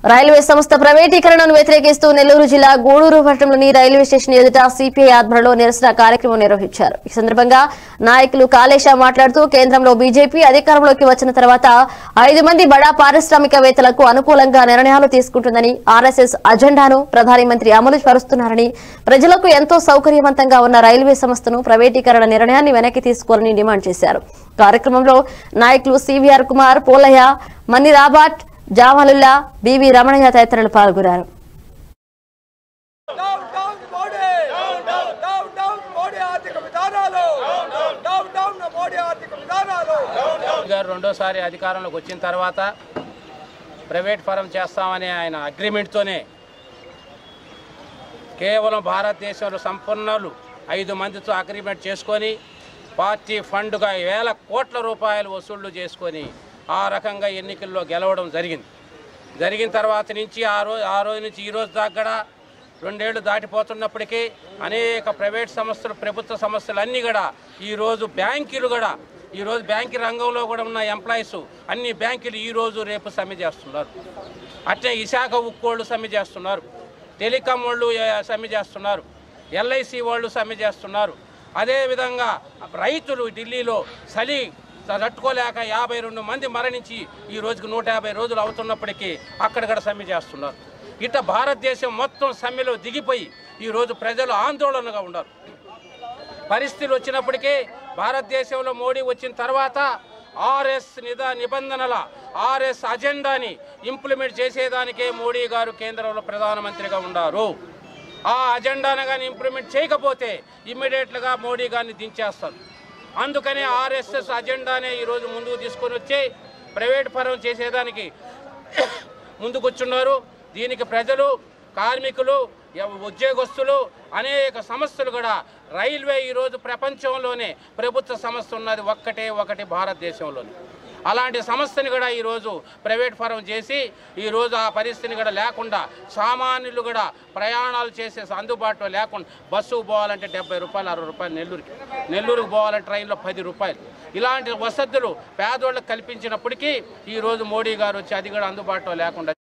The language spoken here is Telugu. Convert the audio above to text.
రైల్వే సంస్థ ప్రైవేటీకరణను వ్యతిరేకిస్తూ నెల్లూరు జిల్లా గూడూరు పట్టణంలోని రైల్వే స్టేషన్ ఎదుట సిపిఐ ఆధ్వర్యంలో నిరసన కార్యక్రమం నిర్వహించారు ఈ సందర్భంగా నాయకులు కాళేశ మాట్లాడుతూ కేంద్రంలో బీజేపీ అధికారంలోకి వచ్చిన తర్వాత ఐదు మంది బడా పారిశ్రామికవేత్తలకు అనుకూలంగా నిర్ణయాలు తీసుకుంటుందని ఆర్ఎస్ఎస్ అజెండాను ప్రధాని మంత్రి అమలు పరుస్తున్నారని ప్రజలకు ఎంతో సౌకర్యవంతంగా ఉన్న రైల్వే సంస్థను ప్రైవేటీకరణ నిర్ణయాన్ని వెనక్కి తీసుకోవాలని డిమాండ్ చేశారు కార్యక్రమంలో నాయకులు సివిఆర్ కుమార్ పోలయ్య మన్ని రాబాట్ జావలుల్లా బివి రమణయ్య తదితరులు పాల్గొన్నారు down down Modi down down down down Modi ఆర్థిక విధానాలు డౌన్ డౌన్ డౌన్ మోడీ ఆర్థిక విధానాలు గారు రెండోసారి అధికారంలోకి వచ్చిన తర్వాత ప్రైవేట్ ఫరం చేస్తామనే ఆయన అగ్రిమెంట్తోనే కేవలం భారతదేశంలో సంపన్నులు ఐదు మందితో అగ్రిమెంట్ చేసుకొని పార్టీ ఫండ్గా వేల కోట్ల రూపాయలు వసూళ్లు చేసుకొని ఆ రకంగా ఎన్నికల్లో గెలవడం జరిగింది జరిగిన తర్వాత నుంచి ఆ రోజు ఆ రోజు నుంచి ఈ రోజు దాకా కూడా రెండేళ్లు దాటిపోతున్నప్పటికీ అనేక ప్రైవేట్ సంస్థలు ప్రభుత్వ సంస్థలు అన్నీ కూడా ఈరోజు బ్యాంకులు కూడా ఈరోజు బ్యాంకింగ్ రంగంలో కూడా ఉన్న ఎంప్లాయీస్ అన్ని బ్యాంకులు ఈరోజు రేపు సమ్మె చేస్తున్నారు అట్లే విశాఖ ఉక్కోళ్ళు సమ్మె చేస్తున్నారు టెలికాం వాళ్ళు ఏ, సమ్మె చేస్తున్నారు ఎల్ఐసి వాళ్ళు సమ్మె చేస్తున్నారు అదేవిధంగా రైతులు ఢిల్లీలో చలి తట్టుకోలేక యాభై రెండు మంది మరణించి ఈ రోజుకి నూట యాభై రోజులు అవుతున్నప్పటికీ అక్కడక్కడ సమ్మె చేస్తున్నారు ఇట భారతదేశం మొత్తం సమ్మెలో దిగిపోయి ఈరోజు ప్రజలు ఆందోళనగా ఉన్నారు పరిస్థితులు వచ్చినప్పటికీ భారతదేశంలో మోడీ వచ్చిన తర్వాత ఆర్ఎస్ నిద నిబంధనల ఆర్ఎస్ అజెండాని ఇంప్లిమెంట్ చేసేదానికే మోడీ గారు కేంద్రంలో ప్రధానమంత్రిగా ఉన్నారు ఆ అజెండాను కానీ ఇంప్లిమెంట్ చేయకపోతే ఇమ్మీడియట్లుగా మోడీ గారిని దించేస్తారు అందుకనే ఆర్ఎస్ఎస్ అజెండానే ఈరోజు ముందుకు తీసుకొని వచ్చి ప్రైవేట్ పరం చేసేదానికి ముందుకొచ్చున్నారు దీనికి ప్రజలు కార్మికులు ఎవ- ఉద్యోగస్తులు అనేక సంస్థలు కూడా రైల్వే ఈరోజు ప్రపంచంలోనే ప్రభుత్వ సంస్థ ఉన్నది ఒక్కటే ఒకటి భారతదేశంలోనే అలాంటి సంస్థని కూడా ఈరోజు ప్రైవేట్ ఫరం చేసి ఈరోజు ఆ పరిస్థితిని కూడా లేకుండా సామాన్యులు కూడా ప్రయాణాలు చేసే అందుబాటులో లేకుండా బస్సుకు పోవాలంటే డెబ్బై రూపాయలు అరవై రూపాయలు నెల్లూరుకి నెల్లూరుకు పోవాలంటే ట్రైన్లో పది రూపాయలు ఇలాంటి వసతులు పేదోళ్ళకి కల్పించినప్పటికీ ఈరోజు మోడీ గారు వచ్చి అది కూడా అందుబాటులో లేకుండా